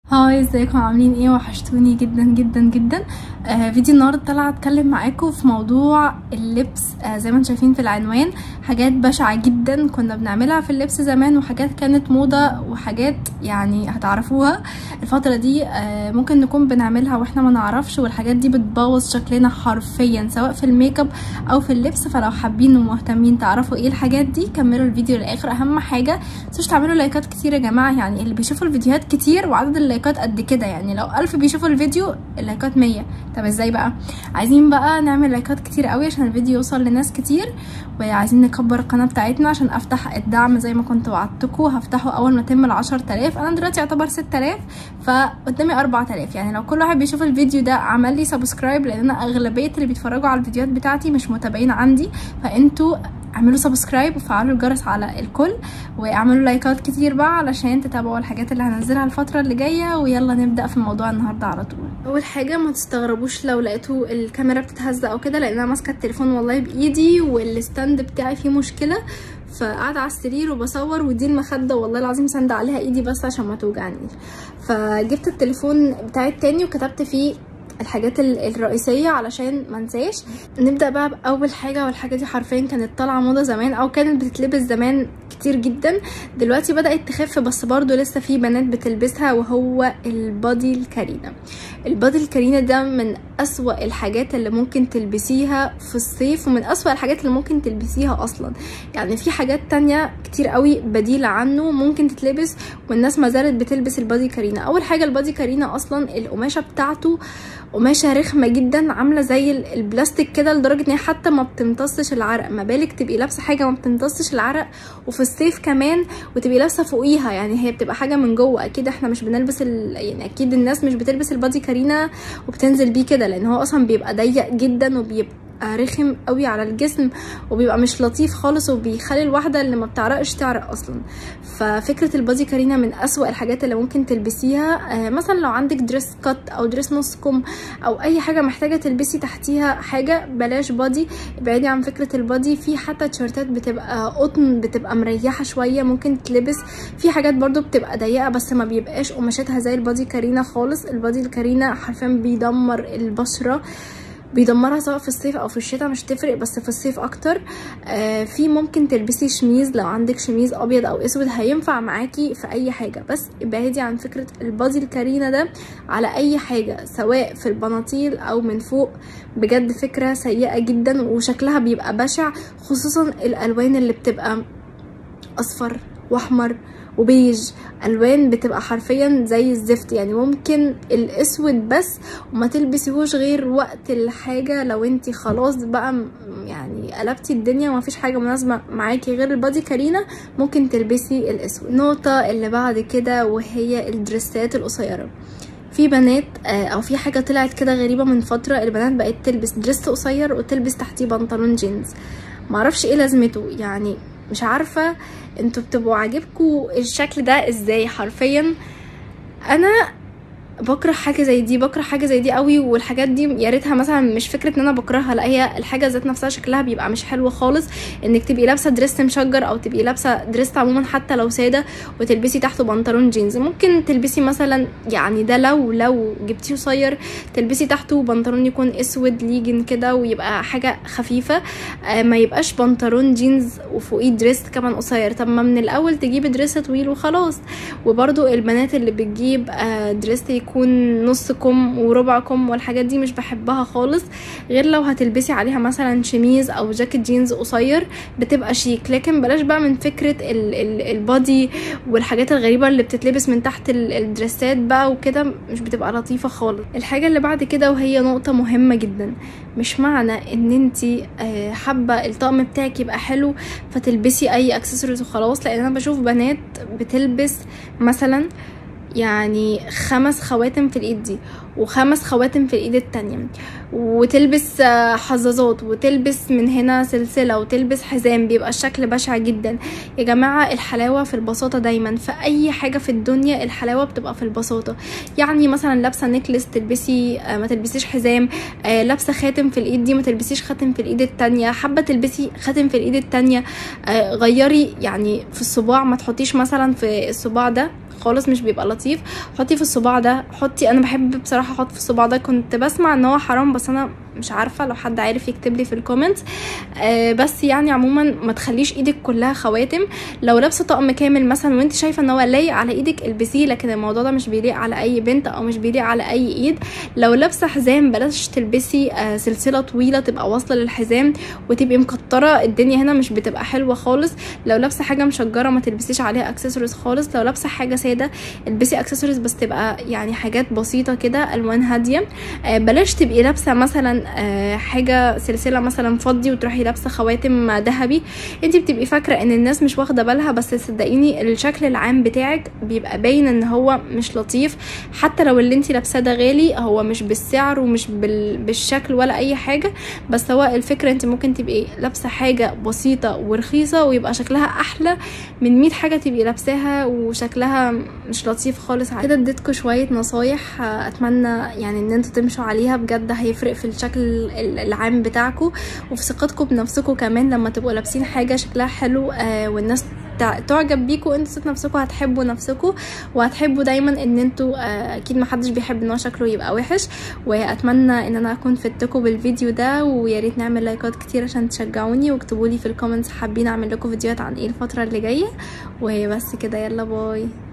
هاي ازيكم عاملين ايه وحشتوني جدا جدا جدا آه فيديو النهارده طالعه اتكلم معاكم في موضوع اللبس آه زي ما انتم شايفين في العنوان حاجات بشعه جدا كنا بنعملها في اللبس زمان وحاجات كانت موضه وحاجات يعني هتعرفوها الفتره دي آه ممكن نكون بنعملها واحنا ما نعرفش والحاجات دي بتبوظ شكلنا حرفيا سواء في الميك اب او في اللبس فلو حابين ومهتمين تعرفوا ايه الحاجات دي كملوا الفيديو للاخر اهم حاجه متنسوش تعملوا لايكات كتير يا جماعه يعني اللي بيشوفوا الفيديوهات كتير وعدد اللايكات قد كده يعني لو ألف بيشوفوا الفيديو اللايكات مية طب ازاي بقى عايزين بقى نعمل لايكات كتير قوي عشان الفيديو يوصل لناس كتير وعايزين نكبر القناه بتاعتنا عشان افتح الدعم زي ما كنت وعدتكم هفتحه اول ما يتم العشر تلاف انا دلوقتي يعتبر ست تلاف فقدامي اربع تلاف يعني لو كل واحد بيشوف الفيديو ده عمل لي سبسكرايب لان انا اغلبيه اللي بيتفرجوا على الفيديوهات بتاعتي مش متابعين عندي فانتوا اعملوا سبسكرايب وفعلوا الجرس على الكل واعملوا لايكات كتير بقى علشان تتابعوا الحاجات اللي هنزلها الفتره اللي جايه ويلا نبدا في الموضوع النهارده على طول اول حاجه ما تستغربوش لو لقيتوا الكاميرا بتتهز او كده لان انا ماسكه التليفون والله بايدي والستاند بتاعي فيه مشكله فقاعده على السرير وبصور ودي المخده والله العظيم ساندة عليها ايدي بس عشان ما توجعنيش فجبت التليفون بتاعي التاني وكتبت فيه الحاجات الرئيسية علشان منساش نبدأ بقى بأول حاجة والحاجة دي حرفيا كانت طالعة موضة زمان أو كانت بتتلبس زمان كتير جدا دلوقتي بدأت تخف بس برضو لسه في بنات بتلبسها وهو البادي الكارينا البادي الكارينا ده من أسوأ الحاجات اللي ممكن تلبسيها في الصيف ومن أسوأ الحاجات اللي ممكن تلبسيها أصلا يعني في حاجات تانية كتير قوي بديلة عنه ممكن تتلبس والناس ما زالت بتلبس البادي كارينا أول حاجة البادي كارينا أصلا القماشة بتاعته قماشه رخمه جدا عامله زي البلاستيك كده لدرجه ان هي حتى ما بتمتصش العرق ما بالك تبقي لابسه حاجه ما بتمتصش العرق وفي الصيف كمان وتبقي لابسه فوقيها يعني هي بتبقى حاجه من جوه اكيد احنا مش بنلبس ال... يعني اكيد الناس مش بتلبس البادي كارينا وبتنزل بيه كده لان هو اصلا بيبقى ضيق جدا وبيبقى رخم قوي على الجسم وبيبقى مش لطيف خالص وبيخلي الواحده اللي ما بتعرقش تعرق اصلا ففكره البادي كارينا من اسوأ الحاجات اللي ممكن تلبسيها آه مثلا لو عندك دريس كات او دريس نص كم او اي حاجه محتاجه تلبسي تحتيها حاجه بلاش بادي ابعدي عن فكره البادي في حتى تيشرتات بتبقى قطن بتبقى مريحه شويه ممكن تلبس في حاجات برضو بتبقى ضيقه بس ما بيبقاش قماشتها زي البادي كارينا خالص البادي الكارينا حرفيا بيدمر البشره بيدمرها سواء في الصيف او في الشتاء مش تفرق بس في الصيف اكتر آه في ممكن تلبسي شميز لو عندك شميز ابيض او اسود هينفع معاكي في اي حاجه بس ابعدي عن فكره البادي الكارينا ده على اي حاجه سواء في البناطيل او من فوق بجد فكره سيئه جدا وشكلها بيبقى بشع خصوصا الالوان اللي بتبقى اصفر واحمر وبيج الوان بتبقى حرفيا زي الزفت يعني ممكن الاسود بس وما تلبسيهوش غير وقت الحاجه لو انت خلاص بقى يعني قلبتي الدنيا وما فيش حاجه مناسبه معاكي غير البادي كارينا ممكن تلبسي الاسود النقطه اللي بعد كده وهي الدريسات القصيره في بنات او في حاجه طلعت كده غريبه من فتره البنات بقت تلبس دريس قصير وتلبس تحتيه بنطلون جينز معرفش ايه لازمته يعني مش عارفه انتوا بتبقوا عاجبكوا الشكل ده ازاي حرفيا انا بكره حاجه زي دي بكره حاجه زي دي قوي والحاجات دي يا ريتها مثلا مش فكره ان انا بكرهها لا هي الحاجه ذات نفسها شكلها بيبقى مش حلو خالص انك تبقي لابسه دريس مشجر او تبقي لابسه دريس عموما حتى لو ساده وتلبسي تحته بنطلون جينز ممكن تلبسي مثلا يعني ده لو لو جبتيه قصير تلبسي تحته بنطلون يكون اسود ليجن كده ويبقى حاجه خفيفه آه ما يبقاش بنطلون جينز وفوقيه دريس كمان قصير طب ما من الاول تجيبي دريس طويل وخلاص وبرده البنات اللي بتجيب آه دريس يكون نص كم وربع كم والحاجات دي مش بحبها خالص غير لو هتلبسي عليها مثلا شميز او جاكيت جينز قصير بتبقى شيك لكن بلاش بقى من فكره ال ال البادي والحاجات الغريبه اللي بتتلبس من تحت الدريسات بقى وكده مش بتبقى لطيفه خالص الحاجه اللي بعد كده وهي نقطه مهمه جدا مش معنى ان انت حابه الطقم بتاعك يبقى حلو فتلبسي اي اكسسوارز وخلاص لان انا بشوف بنات بتلبس مثلا يعني خمس خواتم في الايد دي وخمس خواتم في الايد التانية وتلبس حظاظات وتلبس من هنا سلسلة وتلبس حزام بيبقى الشكل بشع جدا يا جماعة الحلاوة في البساطة دايما في اي حاجة في الدنيا الحلاوة بتبقى في البساطة يعني مثلا لابسة نكلس تلبسي ما تلبسيش حزام لابسة خاتم في الايد دي ما تلبسيش خاتم في الايد التانية حابة تلبسي خاتم في الايد التانية غيري يعني في الصباع ما تحطيش مثلا في الصباع ده خالص مش بيبقى لطيف حطي في الصباع ده حطي انا بحب بصراحه احط في الصباع ده كنت بسمع ان هو حرام بس انا مش عارفه لو حد عارف يكتب لي في الكومنت آه بس يعني عموما ما تخليش ايدك كلها خواتم لو لابسه طقم كامل مثلا وانت شايفه ان هو لايق على ايدك البسيه لكن الموضوع ده مش بيليق على اي بنت او مش بيليق على اي ايد لو لابسه حزام بلاش تلبسي آه سلسله طويله تبقى واصله للحزام وتبقي مكتره الدنيا هنا مش بتبقى حلوه خالص لو لابسه حاجه مشجره ما تلبسيش عليها اكسسوارز خالص لو لابسه حاجه ساده البسي اكسسوارز بس تبقى يعني حاجات بسيطه كده الوان هاديه آه بلاش تبقي لابسه مثلا آه حاجه سلسله مثلا فضي وتروحي لابسه خواتم ذهبي انت بتبقي فاكره ان الناس مش واخده بالها بس صدقيني الشكل العام بتاعك بيبقى باين ان هو مش لطيف حتى لو اللي انت لابساه ده غالي هو مش بالسعر ومش بال... بالشكل ولا اي حاجه بس هو الفكره انت ممكن تبقي لابسه حاجه بسيطه ورخيصه ويبقى شكلها احلى من 100 حاجه تبقي لابساها وشكلها مش لطيف خالص كده اديتكم شويه نصايح اتمنى يعني ان انتوا تمشوا عليها بجد هيفرق في الشكل العام بتاعكم وفي ثقتكم بنفسكم كمان لما تبقوا لابسين حاجه شكلها حلو آه والناس تعجب بيكم انتوا ذات نفسكم هتحبوا نفسكم وهتحبوا دايما ان انتوا آه اكيد محدش بيحب ان هو شكله يبقى وحش واتمنى ان انا اكون فدتكم بالفيديو ده ويا ريت نعمل لايكات كتير عشان تشجعوني واكتبوا لي في الكومنتس حابين اعمل لكم فيديوهات عن ايه الفتره اللي جايه وبس كده يلا باي